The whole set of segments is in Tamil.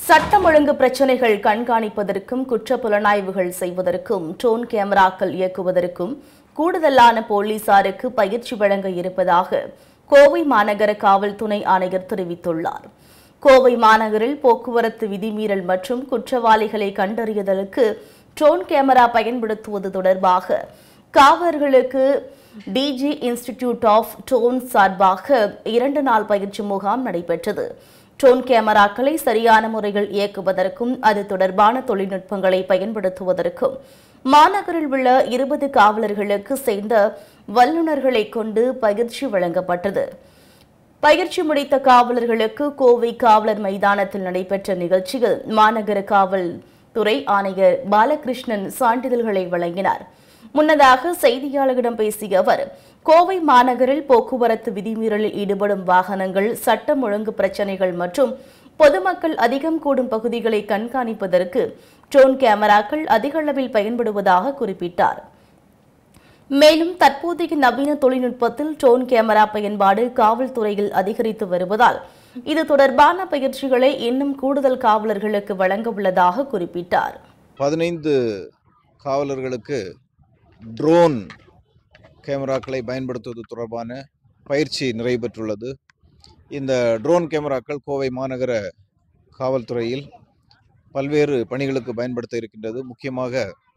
சட்டம் ஒழுங்கு பிரச்சினைகள் கண்காணிப்பதற்கும் குற்ற புலனாய்வுகள் செய்வதற்கும் ட்ரோன் கேமராக்கள் இயக்குவதற்கும் கூடுதலான போலீசாருக்கு பயிற்சி வழங்க இருப்பதாக கோவை மாநகர காவல் துணை ஆணையர் தெரிவித்துள்ளார் கோவை மாநகரில் போக்குவரத்து விதிமீறல் மற்றும் குற்றவாளிகளை கண்டறியதற்கு ட்ரோன் கேமரா பயன்படுத்துவது தொடர்பாக காவலர்களுக்கு டிஜி இன்ஸ்டிடியூட் ஆஃப் ட்ரோன் சார்பாக இரண்டு நாள் பயிற்சி முகாம் நடைபெற்றது ட்ரோன் கேமராக்களை சரியான முறையில் இயக்குவதற்கும் அது தொடர்பான தொழில்நுட்பங்களை பயன்படுத்துவதற்கும் மாநகரில் உள்ள இருபது காவலர்களுக்கு சேர்ந்த வல்லுநர்களை கொண்டு பயிற்சி வழங்கப்பட்டது பயிற்சி முடித்த காவலர்களுக்கு கோவை காவலர் மைதானத்தில் நடைபெற்ற நிகழ்ச்சியில் மாநகர காவல் துறை ஆணையர் பாலகிருஷ்ணன் சான்றிதழ்களை வழங்கினார் முன்னதாக செய்தியாளர்களிடம் பேசிய அவர் கோவை மாநகரில் போக்குவரத்து விதிமீறலில் ஈடுபடும் வாகனங்கள் சட்டம் ஒழுங்கு பிரச்சினைகள் மற்றும் பொதுமக்கள் அதிகம் கூடும் பகுதிகளை கண்காணிப்பதற்கு ட்ரோன் கேமராக்கள் அதிக அளவில் பயன்படுவதாக குறிப்பிட்டார் மேலும் தற்போதைய நவீன தொழில்நுட்பத்தில் ட்ரோன் கேமரா பயன்பாடு காவல்துறையில் அதிகரித்து வருவதால் இது தொடர்பான பயிற்சிகளை இன்னும் கூடுதல் காவலர்களுக்கு வழங்க உள்ளதாக குறிப்பிட்டார் பதினைந்து காவலர்களுக்கு ட்ரோன் கேமராக்களை பயன்படுத்துவது தொடர்பான பயிற்சி நிறைவு பெற்றுள்ளது இந்த ட்ரோன் கேமராக்கள் கோவை மாநகர காவல்துறையில் பல்வேறு பணிகளுக்கு பயன்படுத்த இருக்கின்றது முக்கியமாக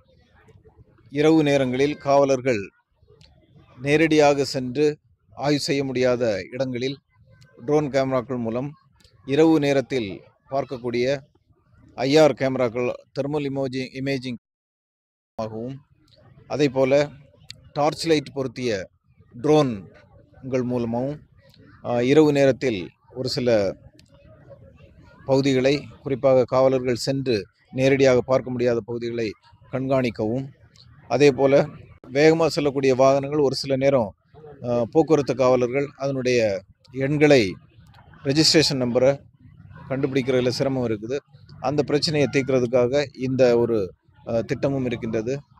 இரவு நேரங்களில் காவலர்கள் நேரடியாக சென்று ஆய்வு செய்ய முடியாத இடங்களில் ட்ரோன் கேமராக்கள் மூலம் இரவு நேரத்தில் பார்க்கக்கூடிய ஐஆர் கேமராக்கள் தெர்மல் இமோஜி இமேஜிங் ஆகவும் அதே போல் டார்ச் லைட் பொருத்திய ட்ரோன்கள் மூலமாகவும் ஆஹ், இரவு நேரத்தில் ஒரு சில பகுதிகளை குறிப்பாக காவலர்கள் சென்று நேரடியாக பார்க்க முடியாத பகுதிகளை கண்காணிக்கவும் அதே போல் வேகமாக செல்லக்கூடிய வாகனங்கள் ஒரு சில நேரம் ஆஹ், போக்குவரத்து காவலர்கள் அதனுடைய எண்களை ரெஜிஸ்ட்ரேஷன் நம்பரை கண்டுபிடிக்கிறதுல சிரமம் இருக்குது அந்த பிரச்சனையை தீர்க்கிறதுக்காக இந்த ஒரு ஆஹ், திட்டமும் இருக்கின்றது